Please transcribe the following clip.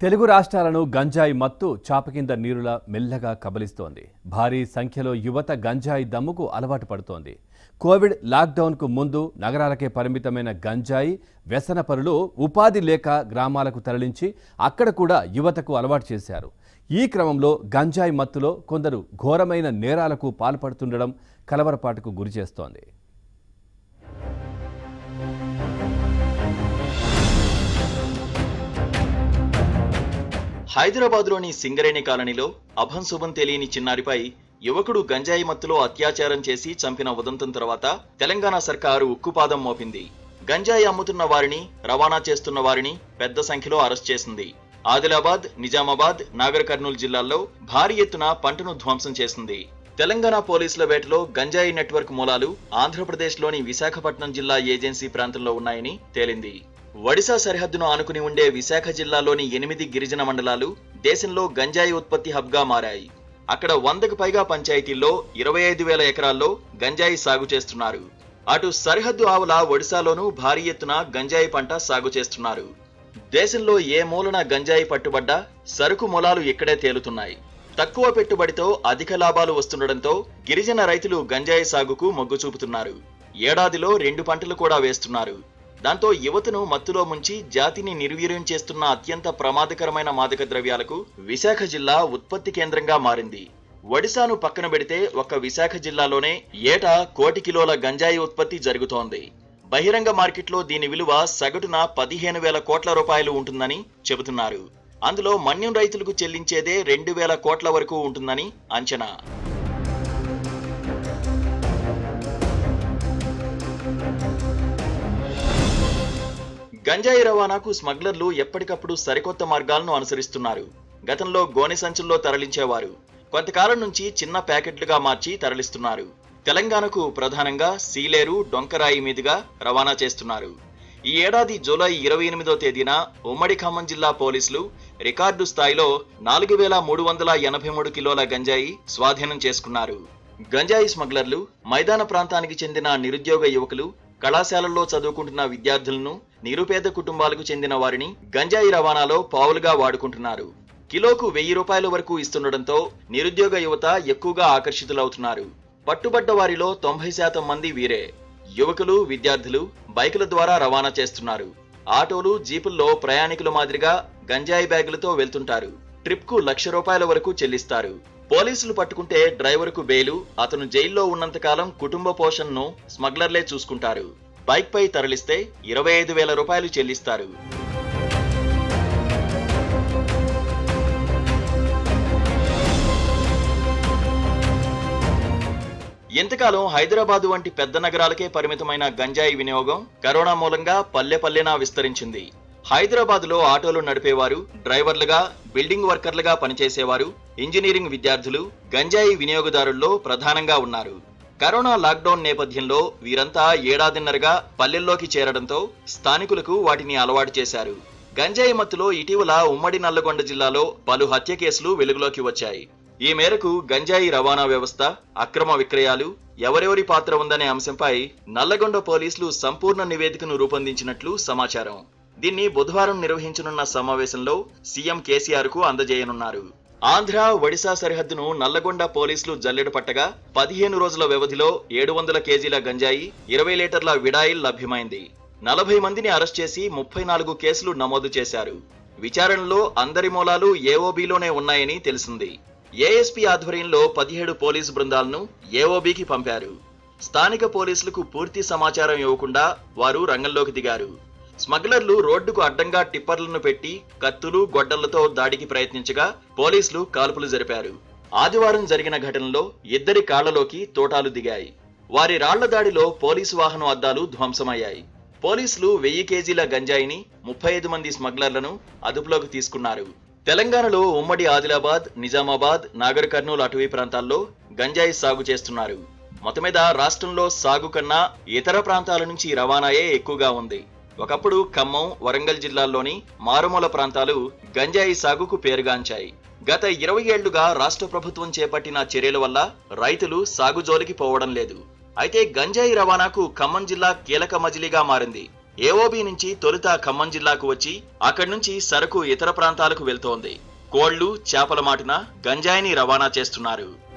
తెలుగు రాష్ట్రాలను గంజాయి మత్తు చాప కింద నీరులా మెల్లగా కబలిస్తోంది భారీ సంఖ్యలో యువత గంజాయి దమ్ముకు అలవాటు పడుతోంది కోవిడ్ లాక్డౌన్కు ముందు నగరాలకే పరిమితమైన గంజాయి వ్యసన పరులు ఉపాధి లేక గ్రామాలకు తరలించి అక్కడ కూడా యువతకు అలవాటు చేశారు ఈ క్రమంలో గంజాయి మత్తులో కొందరు ఘోరమైన నేరాలకు పాల్పడుతుండడం కలవరపాటుకు గురిచేస్తోంది హైదరాబాద్లోని సింగరేణి కాలనీలో అభం శుభం తెలియని చిన్నారిపై యువకుడు గంజాయి మత్తులో అత్యాచారం చేసి చంపిన ఉదంతం తర్వాత తెలంగాణ సర్కారు ఉక్కుపాదం మోపింది గంజాయి అమ్ముతున్న వారిని రవాణా చేస్తున్న వారిని పెద్ద సంఖ్యలో అరెస్ట్ చేసింది ఆదిలాబాద్ నిజామాబాద్ నాగర్ కర్నూలు జిల్లాల్లో భారీ ఎత్తున పంటను ధ్వంసం చేసింది తెలంగాణ పోలీసుల వేటలో గంజాయి నెట్వర్క్ మూలాలు ఆంధ్రప్రదేశ్లోని విశాఖపట్నం జిల్లా ఏజెన్సీ ప్రాంతంలో ఉన్నాయని తేలింది ఒడిశా సరిహద్దును ఆనుకుని ఉండే విశాఖ జిల్లాలోని ఎనిమిది గిరిజన మండలాలు దేశంలో గంజాయి ఉత్పత్తి హబ్గా మారాయి అక్కడ వందకు పైగా పంచాయతీల్లో ఇరవై ఐదు వేల ఎకరాల్లో గంజాయి సాగు చేస్తున్నారు అటు సరిహద్దు ఆవుల ఒడిశాలోనూ భారీ ఎత్తున గంజాయి పంట సాగు చేస్తున్నారు దేశంలో ఏ మూలన గంజాయి పట్టుబడ్డా సరుకు మూలాలు ఇక్కడే తేలుతున్నాయి తక్కువ పెట్టుబడితో అధిక లాభాలు వస్తుండటంతో గిరిజన రైతులు గంజాయి సాగుకు మొగ్గు చూపుతున్నారు ఏడాదిలో రెండు పంటలు కూడా వేస్తున్నారు దాంతో యువతను మత్తులో ముంచి జాతిని నిర్వీర్యం చేస్తున్న అత్యంత ప్రమాదకరమైన మాదక ద్రవ్యాలకు విశాఖ జిల్లా ఉత్పత్తి కేంద్రంగా మారింది ఒడిశాను పక్కన పెడితే ఒక్క విశాఖ జిల్లాలోనే ఏటా కోటి కిలోల గంజాయి ఉత్పత్తి జరుగుతోంది బహిరంగ మార్కెట్లో దీని విలువ సగటున పదిహేను వేల కోట్ల రూపాయలు ఉంటుందని చెబుతున్నారు అందులో మన్యం రైతులకు చెల్లించేదే రెండు వేల కోట్ల వరకు ఉంటుందని అంచనా గంజాయి రవాణాకు స్మగ్లర్లు ఎప్పటికప్పుడు సరికొత్త మార్గాలను అనుసరిస్తున్నారు గతంలో గోనె సంచుల్లో తరలించేవారు కొంతకాలం నుంచి చిన్న ప్యాకెట్లుగా మార్చి తరలిస్తున్నారు తెలంగాణకు ప్రధానంగా సీలేరు డొంకరాయి మీదుగా రవాణా చేస్తున్నారు ఈ ఏడాది జూలై ఇరవై ఎనిమిదో తేదీన ఉమ్మడి ఖమ్మం జిల్లా పోలీసులు రికార్డు స్థాయిలో నాలుగు వేల మూడు వందల ఎనభై మూడు కిలోల గంజాయి స్వాధీనం చేసుకున్నారు గంజాయి స్మగ్లర్లు మైదాన ప్రాంతానికి చెందిన నిరుద్యోగ యువకులు కళాశాలల్లో చదువుకుంటున్న విద్యార్థులను నిరుపేద కుటుంబాలకు చెందిన వారిని గంజాయి రవాణాలో పావులుగా వాడుకుంటున్నారు కిలోకు వెయ్యి రూపాయల వరకు ఇస్తుండటంతో నిరుద్యోగ యువత ఎక్కువగా ఆకర్షితులవుతున్నారు పట్టుబడ్డ వారిలో తొంభై శాతం మంది వీరే యువకులు విద్యార్థులు బైకుల ద్వారా రవాణా చేస్తున్నారు ఆటోలు జీపుల్లో ప్రయాణికుల మాదిరిగా గంజాయి బ్యాగులతో వెళ్తుంటారు ట్రిప్ కు లక్ష రూపాయల వరకు చెల్లిస్తారు పోలీసులు పట్టుకుంటే డ్రైవర్కు బెయిలు అతను జైల్లో ఉన్నంతకాలం కుటుంబ పోషణను స్మగ్లర్లే చూసుకుంటారు బైక్ పై తరలిస్తే ఇరవై ఐదు వేల రూపాయలు చెల్లిస్తారు ఎంతకాలం హైదరాబాద్ వంటి పెద్ద నగరాలకే పరిమితమైన గంజాయి వినియోగం కరోనా మూలంగా పల్లె పల్లెనా విస్తరించింది హైదరాబాద్ లో ఆటోలు నడిపేవారు డ్రైవర్లుగా బిల్డింగ్ వర్కర్లుగా పనిచేసేవారు ఇంజనీరింగ్ విద్యార్థులు గంజాయి వినియోగదారుల్లో ప్రధానంగా ఉన్నారు కరోనా లాక్డౌన్ నేపథ్యంలో వీరంతా ఏడాదిన్నరగా పల్లెల్లోకి చేరడంతో స్థానికులకు వాటిని అలవాటు చేశారు గంజాయి మత్తులో ఇటీవల ఉమ్మడి నల్లగొండ జిల్లాలో పలు హత్య కేసులు వెలుగులోకి వచ్చాయి ఈ మేరకు గంజాయి రవాణా వ్యవస్థ అక్రమ విక్రయాలు ఎవరెవరి పాత్ర ఉందనే అంశంపై నల్లగొండ పోలీసులు సంపూర్ణ నివేదికను రూపొందించినట్లు సమాచారం దీన్ని బుధవారం నిర్వహించనున్న సమావేశంలో సీఎం కేసీఆర్ కు అందజేయనున్నారు ఆంధ్ర ఒడిశా సరిహద్దును నల్లగొండ పోలీసులు జల్లెడ పట్టగా పదిహేను రోజుల వ్యవధిలో ఏడు వందల కేజీల గంజాయి ఇరవై లీటర్ల విడాయిల్ లభ్యమైంది నలభై మందిని అరెస్ట్ చేసి ముప్పై నాలుగు కేసులు నమోదు చేశారు విచారణలో అందరి మూలాలు ఏఓబీలోనే ఉన్నాయని తెలిసింది ఏఎస్పీ ఆధ్వర్యంలో పదిహేడు పోలీసు బృందాలను ఏఓబీకి పంపారు స్థానిక పోలీసులకు పూర్తి సమాచారం ఇవ్వకుండా వారు రంగంలోకి దిగారు స్మగ్లర్లు రోడ్డుకు అడ్డంగా టిప్పర్లను పెట్టి కత్తులు గొడ్డలతో దాడికి ప్రయత్నించగా పోలీసులు కాల్పులు జరిపారు ఆదివారం జరిగిన ఘటనలో ఇద్దరి కాళ్లలోకి తోటాలు దిగాయి వారి రాళ్ల దాడిలో పోలీసు వాహనం అద్దాలు ధ్వంసమయ్యాయి పోలీసులు వెయ్యి కేజీల గంజాయిని ముప్పై ఐదు మంది స్మగ్లర్లను అదుపులోకి తీసుకున్నారు తెలంగాణలో ఉమ్మడి ఆదిలాబాద్ నిజామాబాద్ నాగర్ కర్నూలు అటవీ ప్రాంతాల్లో గంజాయి సాగు చేస్తున్నారు మొత్తం మీద రాష్ట్రంలో సాగు కన్నా ఇతర ప్రాంతాల నుంచి రవాణాయే ఎక్కువగా ఉంది ఒకప్పుడు ఖమ్మం వరంగల్ జిల్లాల్లోని మారుమూల ప్రాంతాలు గంజాయి సాగుకు పేరుగాంచాయి గత ఇరవై ఏళ్లుగా రాష్ట్ర ప్రభుత్వం చేపట్టిన చర్యల వల్ల రైతులు సాగు జోలికి పోవడం లేదు అయితే గంజాయి రవాణాకు ఖమ్మం జిల్లా కీలక మజిలీగా మారింది ఏఓబి నుంచి తొలుత ఖమ్మం జిల్లాకు వచ్చి అక్కడి నుంచి సరకు ఇతర ప్రాంతాలకు వెళ్తోంది కోళ్లు చేపల మాటున గంజాయిని రవాణా చేస్తున్నారు